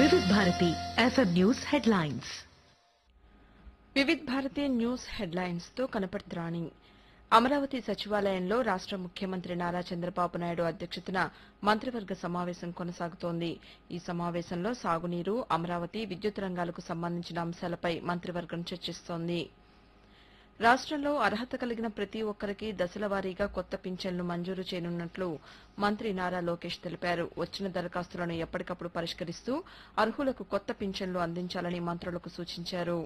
వివిధ Bharati FM news headlines Vividh Bharati news headlines తో కనపడుతురాణి అమరావతి సచివాలయంలో రాష్ట ముఖ్యమంత్రి నారా చంద్రబాబు నాయుడు అధ్యక్షతన మంత్రివర్గ సమావేశం కొనసాగుతోంది ఈ సమావేశంలో సాగునీరు అమరావతి విద్యుత్ రంగాలకు సంబంధించిన అంశాలపై మంత్రివర్గం చర్చిస్తోంది రాష్ట్రంలో అర్హత కలిగిన ప్రతి ఒక్కరికి దశల వారీగా కొత్త పింఛన్లు మంజూరు చేయనున్నట్లు మంత్రి నారా లోకేష్ తెలిపారు వచ్చిన దరఖాస్తులను ఎప్పటికప్పుడు పరిష్కరిస్తూ అర్హులకు కొత్త పింఛన్లు అందించాలని మంత్రులకు సూచించారు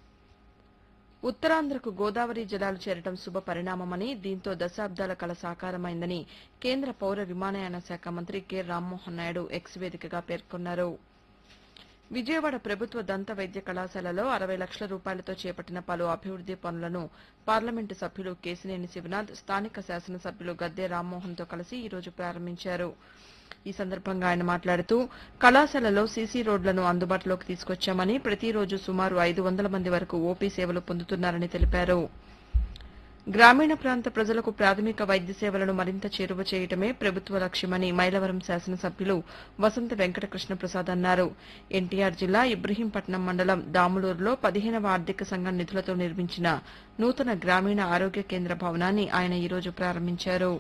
ఉత్తరాంధ్రకు గోదావరి జలాలు చేరడం శుభ పరిణామమని దీంతో దశాబ్దాల కల సాకారమైందని కేంద్ర పౌర విమానయాన శాఖ మంత్రి కె రామ్మోహన్ నాయుడు ఎక్స్ వేదికగా పేర్కొన్నారు విజయవాడ ప్రభుత్వ దంత వైద్య కళాశాలలో అరవై లక్షల రూపాయలతో చేపట్టిన పలు అభివృద్ది పనులను పార్లమెంటు సభ్యులు కేసినేని శివనాథ్ స్థానిక శాసనసభ్యులు గద్దె రామ్మోహన్తో కలిసి ఈ రోజు ప్రారంభించారు ఈ సందర్భంగా ఆయన మాట్లాడుతూ కళాశాలలో సీసీ రోడ్లను అందుబాటులోకి తీసుకొచ్చామని ప్రతిరోజు సుమారు ఐదు వందల మంది వరకు ఓపీ సేవలు పొందుతున్నారని తెలిపారు గ్రామీణ ప్రాంత ప్రజలకు ప్రాథమిక వైద్య సేవలను మరింత చేరువ చేయటమే ప్రభుత్వ లక్ష్యమని మైలవరం శాసనసభ్యులు వసంత వెంకటకృష్ణ ప్రసాద్ అన్నారు ఎన్టీఆర్ జిల్లా ఇబ్రహీంపట్నం మండలం దాములూరులో పదిహేనవ ఆర్థిక సంఘం నిధులతో నిర్మించిన నూతన గ్రామీణ ఆరోగ్య కేంద్ర భవనాన్ని ఆయన ఈ రోజు ప్రారంభించారు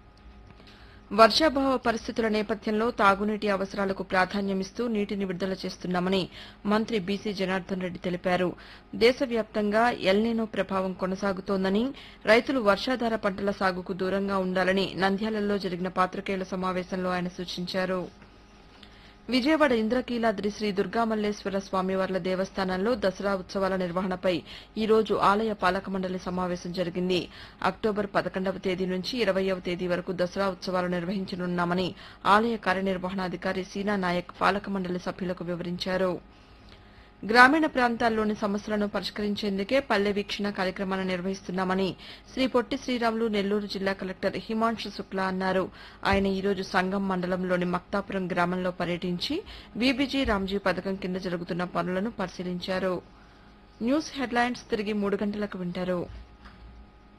వర్షాభావ పరిస్థితుల నేపథ్యంలో తాగునీటి అవసరాలకు ప్రాధాన్యమిస్తూ నీటిని విడుదల చేస్తున్నామని మంత్రి బీసీ జనార్దన్ రెడ్డి తెలిపారు దేశవ్యాప్తంగా ఎల్నినో ప్రభావం కొనసాగుతోందని రైతులు వర్షాధార పంటల సాగుకు దూరంగా ఉండాలని నంద్యాలలో జరిగిన పాత్రికేయుల సమావేశంలో ఆయన సూచించారు విజయవాడ ఇంద్రకీలాద్రి శ్రీ దుర్గామల్లేశ్వర స్వామివార్ల దేవస్థానంలో దసరా ఉత్సవాల నిర్వహణపై ఈ రోజు ఆలయ పాలక మండలి సమావేశం జరిగింది అక్టోబర్ పదకొండవ తేదీ నుంచి ఇరవయవ తేదీ వరకు దసరా ఉత్సవాలు నిర్వహించనున్నామని ఆలయ కార్యనిర్వహణాధికారి సీనా నాయక్ పాలక మండలి సభ్యులకు వివరించారు గ్రామీణ ప్రాంతాల్లోని సమస్యలను పరిష్కరించేందుకే పల్లె వీక్షణ కార్యక్రమాన్ని నిర్వహిస్తున్నామని శ్రీ పొట్టి శ్రీరాములు నెల్లూరు జిల్లా కలెక్టర్ హిమాంశు శుక్లా అన్నారు ఆయన ఈ రోజు సంగం మండలంలోని మక్తాపురం గ్రామంలో పర్యటించి వీబీజీ రామ్జీ పథకం కింద జరుగుతున్న పనులను పరిశీలించారు న్యూస్ హెడ్లైన్స్ తిరిగి మూడు గంటలకు వింటారు